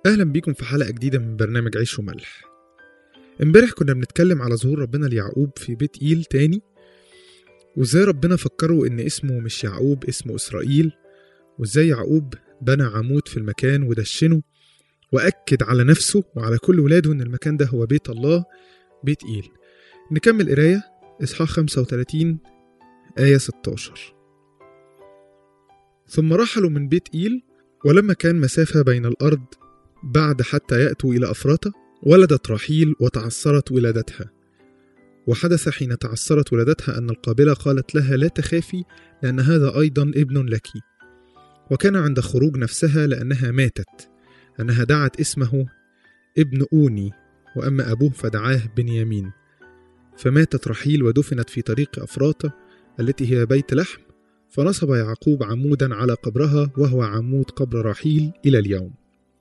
أهلا بيكم في حلقة جديدة من برنامج عيش وملح امبارح كنا بنتكلم على ظهور ربنا ليعقوب في بيت إيل تاني وازاي ربنا فكره إن اسمه مش يعقوب اسمه إسرائيل وازاي يعقوب بنى عمود في المكان ودشنه وأكد على نفسه وعلى كل ولاده إن المكان ده هو بيت الله بيت إيل نكمل قراية إصحاح 35 آية 16 ثم رحلوا من بيت إيل ولما كان مسافة بين الأرض بعد حتى يأتوا إلى أفراطة ولدت راحيل وتعثرت ولادتها وحدث حين تعثرت ولادتها أن القابلة قالت لها لا تخافي لأن هذا أيضا ابن لك وكان عند خروج نفسها لأنها ماتت أنها دعت اسمه ابن أوني وأما أبوه فدعاه بنيامين فماتت رحيل ودفنت في طريق أفراطة التي هي بيت لحم فنصب يعقوب عمودا على قبرها وهو عمود قبر رحيل إلى اليوم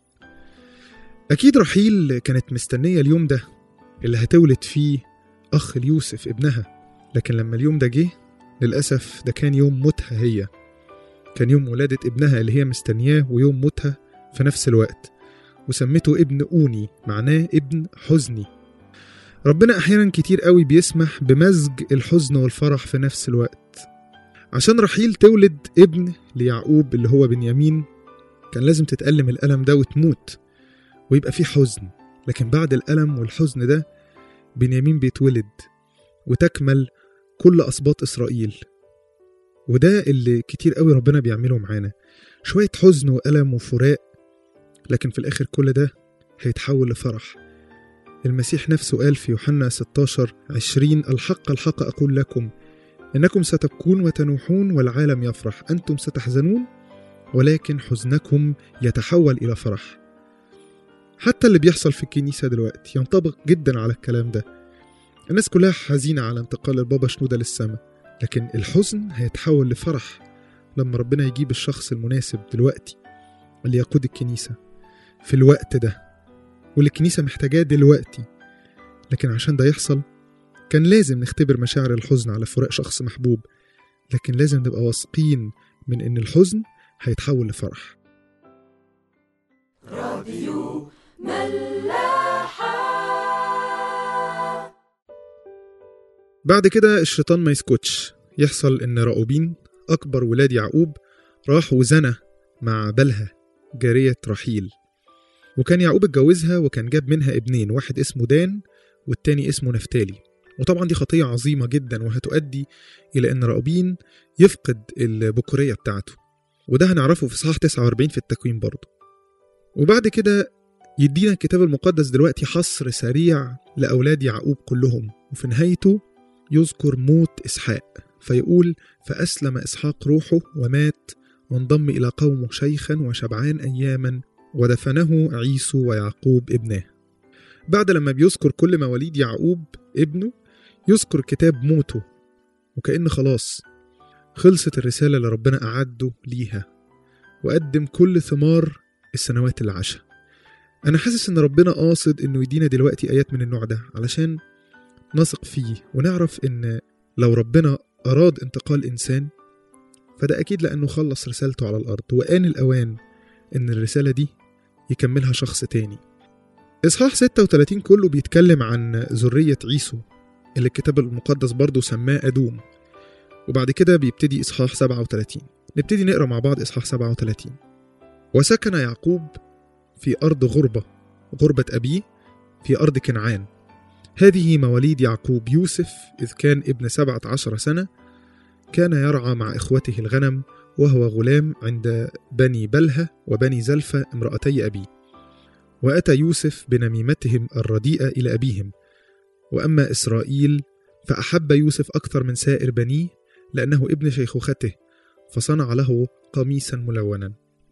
أكيد رحيل كانت مستنية اليوم ده اللي هتولد فيه أخ ليوسف ابنها لكن لما اليوم ده جه للأسف ده كان يوم موتها هي كان يوم ولادة ابنها اللي هي مستنياه ويوم موتها في نفس الوقت وسمته ابن أوني معناه ابن حزني ربنا أحيانا كتير قوي بيسمح بمزج الحزن والفرح في نفس الوقت عشان رحيل تولد ابن ليعقوب اللي هو بنيامين كان لازم تتألم الألم ده وتموت ويبقى في حزن لكن بعد الألم والحزن ده بنيامين بيتولد وتكمل كل أسباط إسرائيل وده اللي كتير قوي ربنا بيعمله معانا شوية حزن وألم وفراق لكن في الآخر كل ده هيتحول لفرح المسيح نفسه قال في يوحنا 16 20 الحق الحق أقول لكم إنكم ستبكون وتنوحون والعالم يفرح أنتم ستحزنون ولكن حزنكم يتحول إلى فرح حتى اللي بيحصل في الكنيسة دلوقتي ينطبق جدا على الكلام ده الناس كلها حزينة على انتقال البابا شنودة للسماء لكن الحزن هيتحول لفرح لما ربنا يجيب الشخص المناسب دلوقتي اللي يقود الكنيسة في الوقت ده واللي الكنيسة محتاجاه دلوقتي لكن عشان ده يحصل كان لازم نختبر مشاعر الحزن على فراق شخص محبوب لكن لازم نبقى واثقين من ان الحزن هيتحول لفرح راديو ملاحة بعد كده الشيطان ما يسكتش يحصل ان راؤوبين اكبر ولاد يعقوب راح وزنى مع بلها جارية رحيل وكان يعقوب اتجوزها وكان جاب منها ابنين واحد اسمه دان والتاني اسمه نفتالي وطبعا دي خطية عظيمة جدا وهتؤدي إلى أن راؤوبين يفقد البكورية بتاعته وده هنعرفه في صحاح 49 في التكوين برضه وبعد كده يدينا الكتاب المقدس دلوقتي حصر سريع لأولاد يعقوب كلهم وفي نهايته يذكر موت إسحاق فيقول فأسلم إسحاق روحه ومات وانضم إلى قومه شيخا وشبعان أياما ودفنه عيسو ويعقوب ابناه بعد لما بيذكر كل مواليد يعقوب ابنه يذكر كتاب موته وكأن خلاص خلصت الرسالة اللي ربنا أعده ليها وقدم كل ثمار السنوات اللي عاشها أنا حاسس إن ربنا قاصد إنه يدينا دلوقتي آيات من النوع ده علشان نثق فيه ونعرف إن لو ربنا أراد انتقال إنسان فده أكيد لأنه خلص رسالته على الأرض وآن الأوان إن الرسالة دي يكملها شخص تاني إصحاح 36 كله بيتكلم عن ذرية عيسو اللي الكتاب المقدس برضه سماه أدوم وبعد كده بيبتدي إصحاح 37 نبتدي نقرأ مع بعض إصحاح 37 وسكن يعقوب في أرض غربة غربة أبيه في أرض كنعان هذه مواليد يعقوب يوسف إذ كان ابن سبعة عشر سنة كان يرعى مع إخوته الغنم وهو غلام عند بني بلهة وبني زلفة امرأتي أبيه وأتى يوسف بنميمتهم الرديئة إلى أبيهم وأما إسرائيل فأحب يوسف أكثر من سائر بنيه لأنه ابن شيخوخته فصنع له قميصا ملونا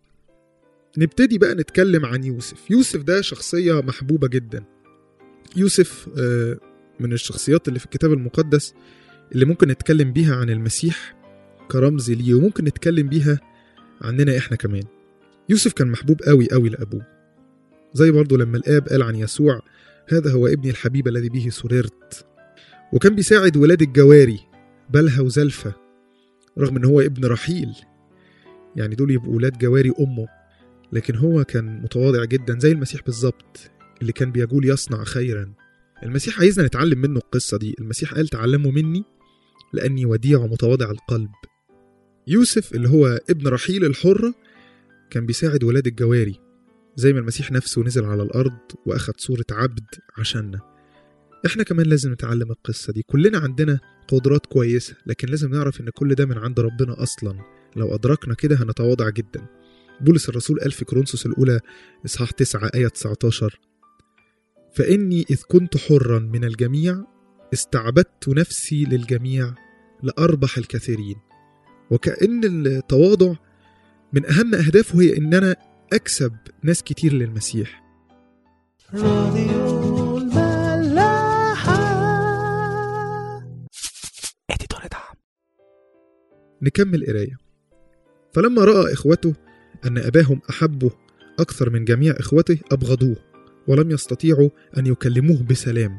نبتدي بقى نتكلم عن يوسف يوسف ده شخصية محبوبة جدا يوسف آه، من الشخصيات اللي في الكتاب المقدس اللي ممكن نتكلم بيها عن المسيح كرمز ليه وممكن نتكلم بيها عننا احنا كمان يوسف كان محبوب قوي قوي لأبوه زي برضه لما الآب قال عن يسوع هذا هو ابني الحبيب الذي به سررت وكان بيساعد ولاد الجواري بلها وزلفة رغم ان هو ابن رحيل يعني دول يبقوا ولاد جواري امه لكن هو كان متواضع جدا زي المسيح بالظبط اللي كان بيقول يصنع خيرا المسيح عايزنا نتعلم منه القصة دي المسيح قال تعلموا مني لأني وديع ومتواضع القلب يوسف اللي هو ابن رحيل الحرة كان بيساعد ولاد الجواري زي ما المسيح نفسه نزل على الأرض وأخد صورة عبد عشاننا احنا كمان لازم نتعلم القصة دي كلنا عندنا قدرات كويسة لكن لازم نعرف ان كل ده من عند ربنا أصلا لو أدركنا كده هنتواضع جدا بولس الرسول قال في كورنثوس الأولى إصحاح 9 آية 19 فإني إذ كنت حرا من الجميع استعبدت نفسي للجميع لأربح الكثيرين وكأن التواضع من أهم أهدافه هي إن أنا أكسب ناس كتير للمسيح راديو الملاحة اديتور دعم نكمل قراية فلما رأى إخوته أن أباهم أحبه أكثر من جميع إخوته أبغضوه ولم يستطيعوا أن يكلموه بسلام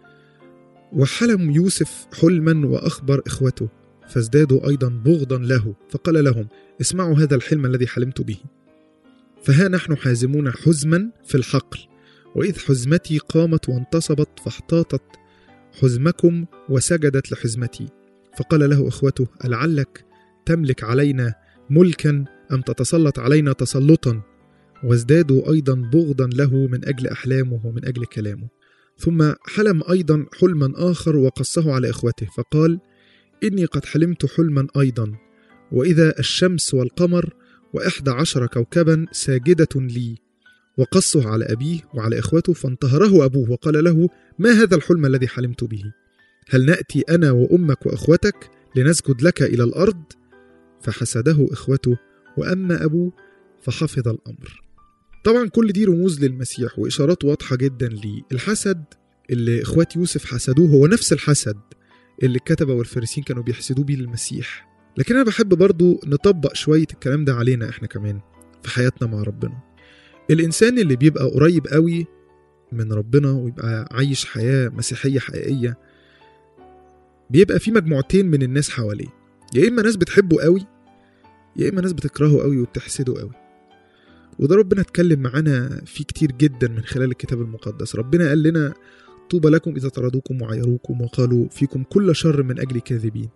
وحلم يوسف حلما وأخبر إخوته فازدادوا أيضا بغضا له فقال لهم اسمعوا هذا الحلم الذي حلمت به فها نحن حازمون حزما في الحقل وإذ حزمتي قامت وانتصبت فاحتاطت حزمكم وسجدت لحزمتي فقال له إخوته ألعلك تملك علينا ملكا أم تتسلط علينا تسلطا وازدادوا أيضا بغضا له من أجل أحلامه ومن أجل كلامه ثم حلم أيضا حلما آخر وقصه على إخوته فقال إني قد حلمت حلما أيضا وإذا الشمس والقمر وإحدى عشر كوكبا ساجدة لي وقصه على أبيه وعلى إخوته فانتهره أبوه وقال له ما هذا الحلم الذي حلمت به هل نأتي أنا وأمك وإخوتك لنسجد لك إلى الأرض فحسده إخوته وأما أبوه فحفظ الأمر طبعا كل دي رموز للمسيح وإشارات واضحة جدا ليه الحسد اللي إخوات يوسف حسدوه هو نفس الحسد اللي الكتبة والفارسين كانوا بيحسدوه بيه للمسيح لكن أنا بحب برضو نطبق شوية الكلام ده علينا إحنا كمان في حياتنا مع ربنا الإنسان اللي بيبقى قريب قوي من ربنا ويبقى عايش حياة مسيحية حقيقية بيبقى في مجموعتين من الناس حواليه يا إما ناس بتحبه قوي يا إما ناس بتكرهه قوي وبتحسده قوي وده ربنا اتكلم معانا فيه كتير جدا من خلال الكتاب المقدس ربنا قال لنا طوبى لكم إذا طردوكم وعيروكم وقالوا فيكم كل شر من أجل كاذبين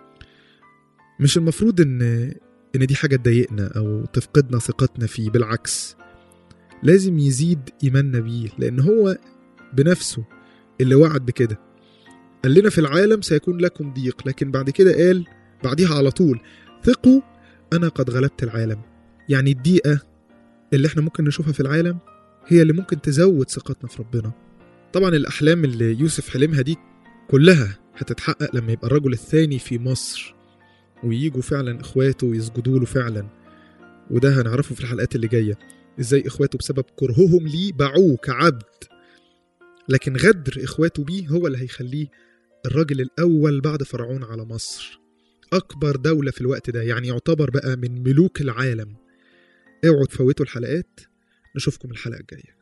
مش المفروض إن إن دي حاجة تضايقنا أو تفقدنا ثقتنا فيه بالعكس لازم يزيد إيماننا بيه لأن هو بنفسه اللي وعد بكده قال لنا في العالم سيكون لكم ضيق لكن بعد كده قال بعديها على طول ثقوا أنا قد غلبت العالم يعني الضيقة اللي احنا ممكن نشوفها في العالم هي اللي ممكن تزود ثقتنا في ربنا طبعا الأحلام اللي يوسف حلمها دي كلها هتتحقق لما يبقى الرجل الثاني في مصر وييجوا فعلا اخواته ويسجدوا له فعلا وده هنعرفه في الحلقات اللي جايه ازاي اخواته بسبب كرههم ليه باعوه كعبد لكن غدر اخواته بيه هو اللي هيخليه الراجل الاول بعد فرعون على مصر اكبر دوله في الوقت ده يعني يعتبر بقى من ملوك العالم اوعوا تفوتوا الحلقات نشوفكم الحلقه الجايه